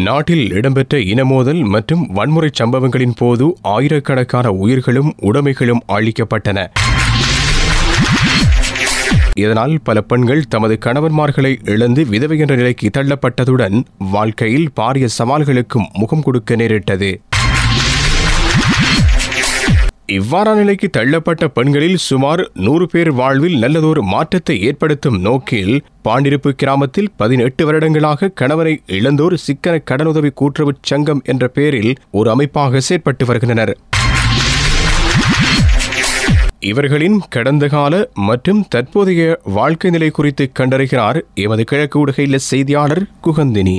நாட்டில் இடம்பெற்ற இனமோதல் மற்றும் வன்முறை சம்பவங்களின் போது ஆயிரக்கணக்கான உயிர்களும் உடைமைகளும் அழிக்கப்பட்டன இதனால் பல பெண்கள் தமது கணவன்மார்களை இழந்து விதவை என்ற நிலைக்கு தள்ளப்பட்டதுடன் வாழ்க்கையில் பாரிய சவால்களுக்கும் முகம் கொடுக்க நேரிட்டது இவ்வாறான நிலைக்கு தள்ளப்பட்ட பெண்களில் சுமார் நூறு பேர் வாழ்வில் நல்லதொரு மாற்றத்தை ஏற்படுத்தும் நோக்கில் பாண்டிருப்பு கிராமத்தில் பதினெட்டு வருடங்களாக கணவரை இழந்தோர் சிக்கன கடனுதவி கூட்டுறவு சங்கம் என்ற பெயரில் ஒரு அமைப்பாக செயற்பட்டு வருகின்றனர் இவர்களின் கடந்த கால மற்றும் தற்போதைய வாழ்க்கை நிலை குறித்து கண்டறிகிறார் எமது கிழக்கு ஊடக செய்தியாளர் குகந்தினி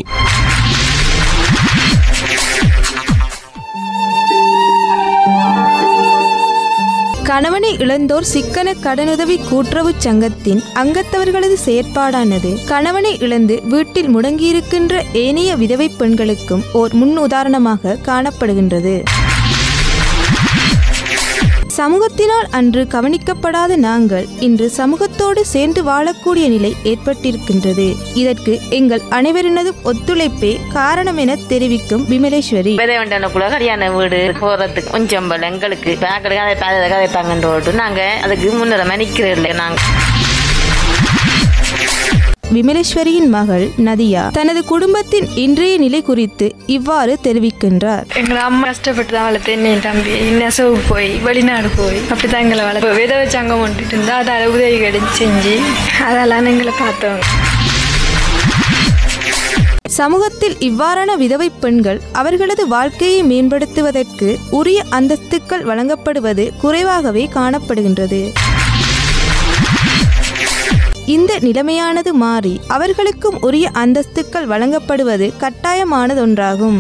கணவனை இழந்தோர் சிக்கன கடனுதவி கூட்டுறவு சங்கத்தின் அங்கத்தவர்களது செயற்பாடானது கணவனை இழந்து வீட்டில் முடங்கியிருக்கின்ற ஏனைய விதவை பெண்களுக்கும் ஓர் முன் உதாரணமாக காணப்படுகின்றது சமூகத்தினால் அன்று கவனிக்கப்படாத நாங்கள் இன்று சமூகத்தோடு சேர்ந்து வாழக்கூடிய நிலை ஏற்பட்டிருக்கின்றது இதற்கு எங்கள் அனைவரினதும் ஒத்துழைப்பே காரணம் என தெரிவிக்கும் விமலேஸ்வரி விதை வண்டனுக்குள்ள கல்யாண வீடு போறதுக்கு கொஞ்சம் பல எங்களுக்கு பேக்கடு கதை தாதை கதை தாங்கன்னு போட்டு நாங்க அதுக்கு முன்னுரிமை நிக்கிறோம் இல்லை நாங்க விமலேஸ்வரியின் மகள் நதியா தனது குடும்பத்தின் இன்றைய நிலை குறித்து இவ்வாறு தெரிவிக்கின்றார் எங்களை அம்மா கஷ்டப்பட்டு தான் வளர்த்து என்னையும் தம்பி நெசவு போய் வெளிநாடு போய் அப்படிதான் எங்களை வளர்ப்பு வித வச்சாங்க வந்துட்டு இருந்தா அதால உதவிகள் செஞ்சு அதெல்லாம் எங்களை பார்த்தவங்க சமூகத்தில் இவ்வாறான விதவை பெண்கள் அவர்களது வாழ்க்கையை மேம்படுத்துவதற்கு உரிய அந்தஸ்துக்கள் வழங்கப்படுவது குறைவாகவே காணப்படுகின்றது இந்த நிலைமையானது மாறி அவர்களுக்கும் உரிய அந்தஸ்துக்கள் வழங்கப்படுவது கட்டாயமானதொன்றாகும்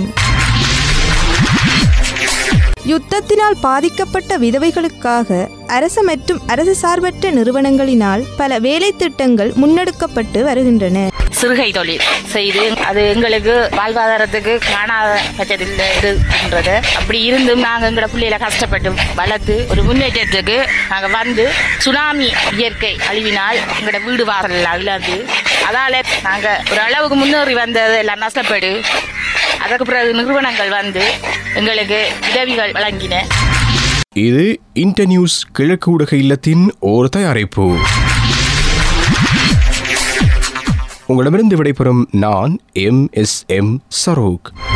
யுத்தத்தினால் பாதிக்கப்பட்ட விதவைகளுக்காக அரசு மற்றும் அரசு சார்பற்ற நிறுவனங்களினால் பல வேலை திட்டங்கள் முன்னெடுக்கப்பட்டு வருகின்றன சிறுகை தொழில் செய்து அது எங்களுக்கு வாழ்வாதாரத்துக்கு காணாத பட்சத்தில் இருக்கின்றது அப்படி இருந்தும் நாங்கள் எங்களோட பிள்ளைகளை கஷ்டப்பட்டு வளர்த்து ஒரு முன்னேற்றத்துக்கு நாங்கள் வந்து சுனாமி இயற்கை அழிவினால் எங்களோட வீடு வாசல் எல்லாம் இழந்து அதால நாங்கள் ஒரு அளவுக்கு முன்னேறி வந்தது எல்லாம் நஷ்டப்படு அதற்கு பிறகு நிறுவனங்கள் வந்து எங்களுக்கு உதவிகள் வழங்கின இது இன்டர்நியூஸ் கிழக்கு ஊடக இல்லத்தின் ஓர் தயாரிப்பு உங்களிடமிருந்து விடைபெறும் நான் எம் எஸ் எம் சரோக்